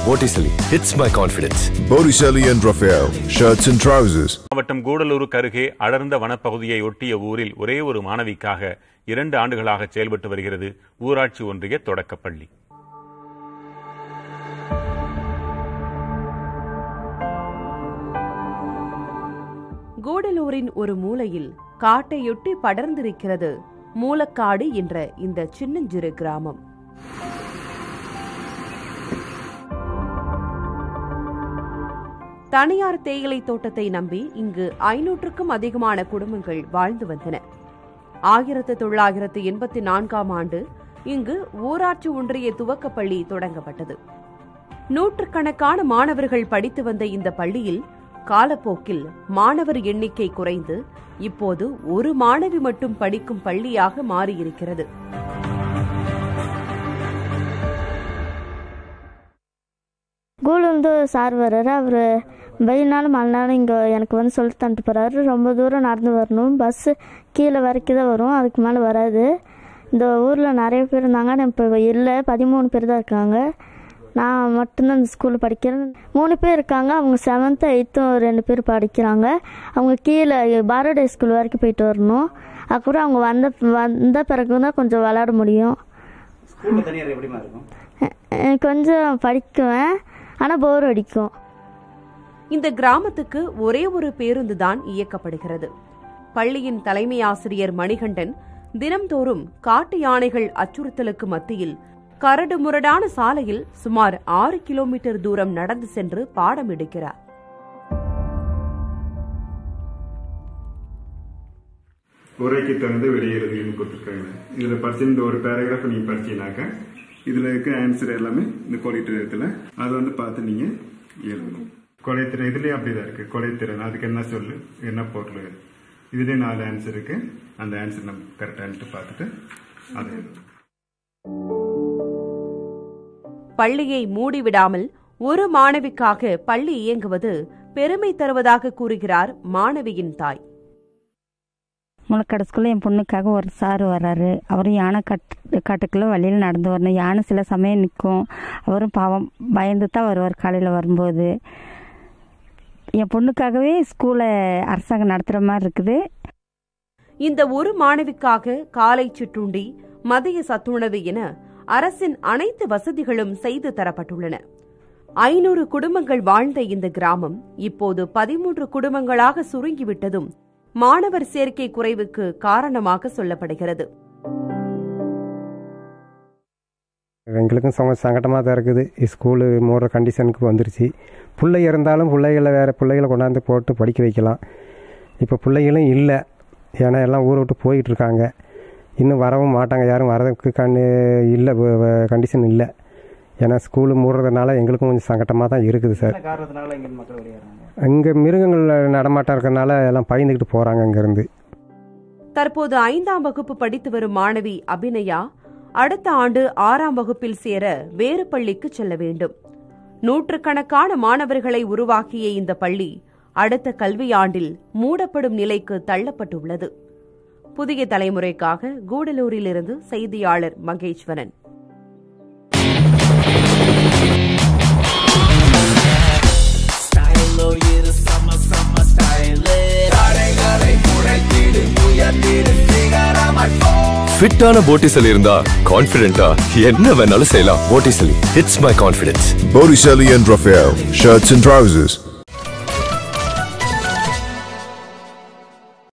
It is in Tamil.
Vorticeli hits my confidence. Botticelli and Raphael, shirts and trousers. மாவட்டம் கூடலூருக்கு அருகே அடர்ந்த வனப்பகுதியை ஒட்டிய ஊரில் ஒரே ஒரு மாணவிக்காக இரண்டு ஆண்டுகளாக செயல்பட்டு வருகிறது ஊராட்சி ஒன்றிய தொடக்கப்பள்ளி கூடலூரின் ஒரு மூலையில் காட்டையொட்டி படர்ந்திருக்கிறது மூலக்காடு என்ற இந்த சின்னஞ்சிறு கிராமம் தனியார் தேயிலை தோட்டத்தை நம்பி இங்கு ஐநூற்றுக்கும் அதிகமான குடும்பங்கள் வாழ்ந்து வந்தன ஆயிரத்து தொள்ளாயிரத்து எண்பத்தி நான்காம் ஆண்டு இங்கு ஊராட்சி ஒன்றிய துவக்கப்பள்ளி தொடங்கப்பட்டது நூற்றுக்கணக்கான மாணவர்கள் படித்து வந்த இந்த பள்ளியில் காலப்போக்கில் மாணவர் எண்ணிக்கை குறைந்து இப்போது ஒரு மாணவி மட்டும் படிக்கும் பள்ளியாக மாறியிருக்கிறது ஸ்கூல்லேருந்து சார் வர்றாரு அவர் வெயில்னாலும் மழைனாலும் இங்கே எனக்கு வந்து சொல்லி தந்துட்டு போகிறாரு ரொம்ப தூரம் நடந்து வரணும் பஸ்ஸு கீழே வரைக்கும் தான் வரும் அதுக்கு மேலே வராது இந்த ஊரில் நிறைய பேர் இருந்தாங்க ஆனால் இப்போ இல்லை பதிமூணு பேர் தான் இருக்காங்க நான் மட்டும்தான் இந்த ஸ்கூலில் படிக்கிறேன் மூணு பேர் இருக்காங்க அவங்க செவன்த்து எயித்தும் ரெண்டு பேர் படிக்கிறாங்க அவங்க கீழே பாரடே ஸ்கூல் வரைக்கும் போயிட்டு வரணும் அப்புறம் அவங்க வந்த வந்த பிறகு தான் கொஞ்சம் விளாட முடியும் ஸ்கூலில் தனியார் எப்படிமா இருக்கும் அஹ் கொஞ்சம் படிக்குவேன் ஆனால் போர் அடிக்கும் இந்த கிராமத்துக்கு ஒரே ஒரு பேருந்து தான் இயக்கப்படுகிறது பள்ளியின் தலைமை ஆசிரியர் மணிகண்டன் தினம்தோறும் காட்டு யானைகள் அச்சுறுத்தலுக்கு மத்தியில் கரடு முரடான சாலையில் சுமார் ஆறு கிலோமீட்டர் தூரம் நடந்து சென்று பாடம் எடுக்கிறார் உரைக்கு தகுந்த விடை எழுதுன்னு கொடுத்துருக்காங்க இதில் படிச்சு இந்த ஒரு பேராகிராஃப் நீங்கள் படிச்சீங்கன்னாக்கா இதில் இருக்க ஆன்சர் எல்லாமே இந்த கொலைத்திரத்தில் அதை வந்து பார்த்து நீங்கள் எழுதணும் கொலைத்திரை இதுலேயும் அப்படிதான் இருக்கு கொலைத்திறன் அதுக்கு என்ன சொல்லு என்ன பொருள் இதுலேயே நாலு ஆன்சர் இருக்கு அந்த ஆன்சர் நம்ம கரெக்டான்ட்டு பார்த்துட்டு அதை எழுதணும் பள்ளியை மூடிவிடாமல் ஒரு மாணவிக்காக பள்ளி இயங்குவது பெருமை தருவதாக கூறுகிறார் மாணவியின் தாய் முளைக்கடை ஸ்கூலில் என் பொண்ணுக்காக ஒரு சார் வர்றாரு அவரும் யானை கட் காட்டுக்குள்ளே வழியில் நடந்து வரணும் யானை சில சமயம் நிற்கும் அவரும் பாவம் பயந்து தான் வருவார் காலையில் வரும்போது என் பொண்ணுக்காகவே ஸ்கூலை அரசாங்கம் நடத்துகிற மாதிரி இருக்குது இந்த ஒரு மாணவிக்காக காலை சிற்றுண்டி மதிய சத்துணவு என அரசின் அனைத்து வசதிகளும் செய்து தரப்பட்டுள்ளன ஐநூறு குடும்பங்கள் வாழ்ந்த இந்த கிராமம் இப்போது பதிமூன்று குடும்பங்களாக சுருங்கிவிட்டதும் மாணவர் சேர்க்கை குறைவுக்கு காரணமாக சொல்லப்படுகிறது எங்களுக்கும் சம சங்கடமாக தான் இருக்குது ஸ்கூலு மூடுற கண்டிஷனுக்கு வந்துருச்சு பிள்ளை இருந்தாலும் பிள்ளைகளை வேறு பிள்ளைகளை கொண்டாந்து போட்டு படிக்க வைக்கலாம் இப்போ பிள்ளைகளும் இல்லை ஏன்னா எல்லாம் ஊரை விட்டு போயிட்டு இருக்காங்க இன்னும் வரவும் மாட்டாங்க யாரும் வரதுக்கு கண்ணு இல்லை கண்டிஷன் இல்லை ஏன்னா ஸ்கூலு மூடுறதுனால எங்களுக்கும் கொஞ்சம் சங்கடமாக தான் இருக்குது சார் என்ன காரணத்தினால இங்கே மக்கள் வெளியேறாங்க இங்கே மிருகங்கள் நடமாட்டம் இருக்கிறனால எல்லாம் பயந்துக்கிட்டு போகிறாங்க இங்கேருந்து தற்போது ஐந்தாம் வகுப்பு படித்து வரும் மாணவி அபிநயா அடுத்த ஆண்டு ஆறாம் வகுப்பில் சேர வேறு பள்ளிக்கு செல்ல வேண்டும் நூற்றுக்கணக்கான மாணவர்களை உருவாக்கிய இந்த பள்ளி அடுத்த கல்வியாண்டில் மூடப்படும் நிலைக்கு தள்ளப்பட்டுள்ளது புதிய தலைமுறைக்காக கூடலூரிலிருந்து செய்தியாளர் மகேஸ்வரன் ஃபிட்டான Vorticeli இருந்தா கான்ஃபிடென்ட்டா என்ன வேணாலும் செய்யலாம் Vorticeli hits my confidence. Botticelli and Raphael, shirts and trousers.